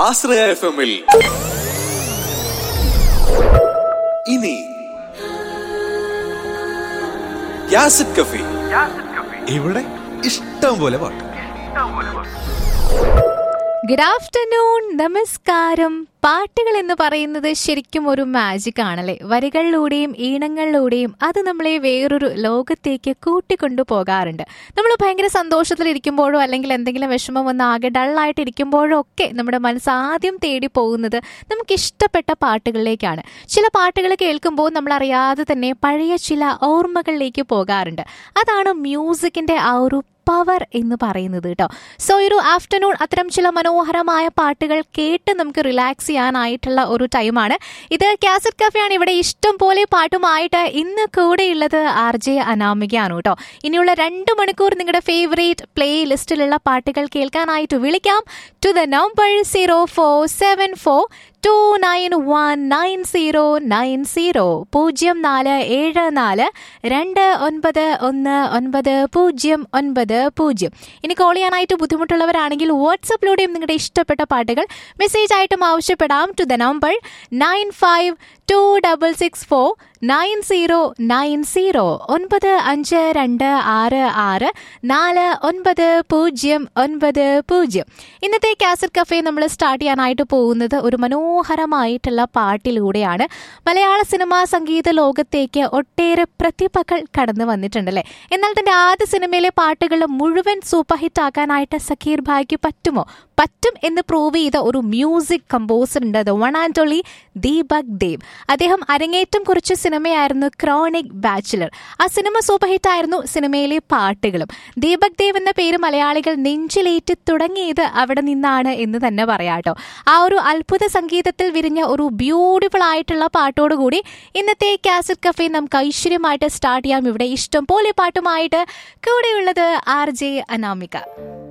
ആശ്രയ F എമ്മിൽ ഇനി യാസിഡ് കഫി ഇവിടെ ഇഷ്ടം പോലെ പാട്ട് ഗുഡ് ആഫ്റ്റർനൂൺ നമസ്കാരം പാട്ടുകൾ എന്ന് പറയുന്നത് ശരിക്കും ഒരു മാജിക് ആണല്ലേ വരികളിലൂടെയും ഈണങ്ങളിലൂടെയും അത് നമ്മളെ വേറൊരു ലോകത്തേക്ക് കൂട്ടിക്കൊണ്ടു പോകാറുണ്ട് നമ്മൾ ഭയങ്കര സന്തോഷത്തിലിരിക്കുമ്പോഴോ അല്ലെങ്കിൽ എന്തെങ്കിലും വിഷമം വന്ന് ആകെ ഡള്ളായിട്ട് ഇരിക്കുമ്പോഴോ ഒക്കെ നമ്മുടെ മനസ്സ് ആദ്യം തേടി പോകുന്നത് നമുക്ക് ഇഷ്ടപ്പെട്ട പാട്ടുകളിലേക്കാണ് ചില പാട്ടുകൾ കേൾക്കുമ്പോൾ നമ്മൾ അറിയാതെ തന്നെ പഴയ ചില ഓർമ്മകളിലേക്ക് പോകാറുണ്ട് അതാണ് മ്യൂസിക്കിന്റെ ആ ഒരു പവർ എന്ന് പറയുന്നത് കേട്ടോ സോ ഒരു ആഫ്റ്റർനൂൺ അത്തരം ചില മനോഹരമായ പാട്ടുകൾ കേട്ട് നമുക്ക് റിലാക്സ് ചെയ്യാനായിട്ടുള്ള ഒരു ടൈമാണ് ഇത് കാസറ്റ് കഫയാണ് ഇവിടെ ഇഷ്ടം പോലെ പാട്ടുമായിട്ട് ഇന്ന് കൂടെയുള്ളത് ആർ ജെ അനാമികയാണ് കേട്ടോ ഇനിയുള്ള രണ്ട് മണിക്കൂർ നിങ്ങളുടെ ഫേവറേറ്റ് പ്ലേ ലിസ്റ്റിലുള്ള പാട്ടുകൾ കേൾക്കാനായിട്ട് വിളിക്കാം to the number zero four seven four two nine one nine zero nine zero പൂജ്യം നാല് ഏഴ് നാല് രണ്ട് ഒൻപത് ഒന്ന് ഒൻപത് പൂജ്യം ഒൻപത് പൂജ്യം ഇനി കോൾ ചെയ്യാനായിട്ട് ബുദ്ധിമുട്ടുള്ളവരാണെങ്കിൽ വാട്സപ്പിലൂടെയും നിങ്ങളുടെ ഇഷ്ടപ്പെട്ട പാട്ടുകൾ മെസ്സേജ് ആയിട്ടും ആവശ്യപ്പെടാം to the number nine five two double six four nine zero nine zero ഒൻപത് അഞ്ച് രണ്ട് ആറ് ആറ് നാല് ഒൻപത് പൂജ്യം ഒൻപത് പൂജ്യം ഇന്നത്തെ കാസറ്റ് കഫേ നമ്മൾ സ്റ്റാർട്ട് ചെയ്യാനായിട്ട് പോകുന്നത് ഒരു മനോഹരമായിട്ടുള്ള പാട്ടിലൂടെയാണ് മലയാള സിനിമാ സംഗീത ലോകത്തേക്ക് ഒട്ടേറെ പ്രതിഭകൾ കടന്നു വന്നിട്ടുണ്ടല്ലേ എന്നാൽ തന്റെ ആദ്യ സിനിമയിലെ പാട്ടുകൾ മുഴുവൻ സൂപ്പർ ഹിറ്റ് ആക്കാനായിട്ട് സക്കീർ ഭായിക്ക് പറ്റുമോ പറ്റും എന്ന് പ്രൂവ് ചെയ്ത ഒരു മ്യൂസിക് കമ്പോസർ ഉണ്ട് the one and only Deepak Dev അദ്ദേഹം അരങ്ങേറ്റം കുറിച്ച സിനിമയായിരുന്നു ക്രോണിക് ബാച്ചിലർ ആ സിനിമ സൂപ്പർ ഹിറ്റ് ആയിരുന്നു സിനിമയിലെ പാട്ടുകളും ദീപക് ദേവ് എന്ന പേര് മലയാളികൾ നെഞ്ചിലേറ്റ് തുടങ്ങിയത് അവിടെ നിന്നാണ് എന്ന് തന്നെ പറയാട്ടോ ആ ഒരു അത്ഭുത സംഗീതത്തിൽ വിരിഞ്ഞ ഒരു ബ്യൂട്ടിഫുൾ ആയിട്ടുള്ള പാട്ടോടുകൂടി ഇന്നത്തെ കാസറ്റ് കഫേ നമുക്ക് ഐശ്വര്യമായിട്ട് സ്റ്റാർട്ട് ചെയ്യാം ഇവിടെ ഇഷ്ടം പോലെ പാട്ടുമായിട്ട് കൂടെയുള്ളത് ആർ ജെ അനാമിക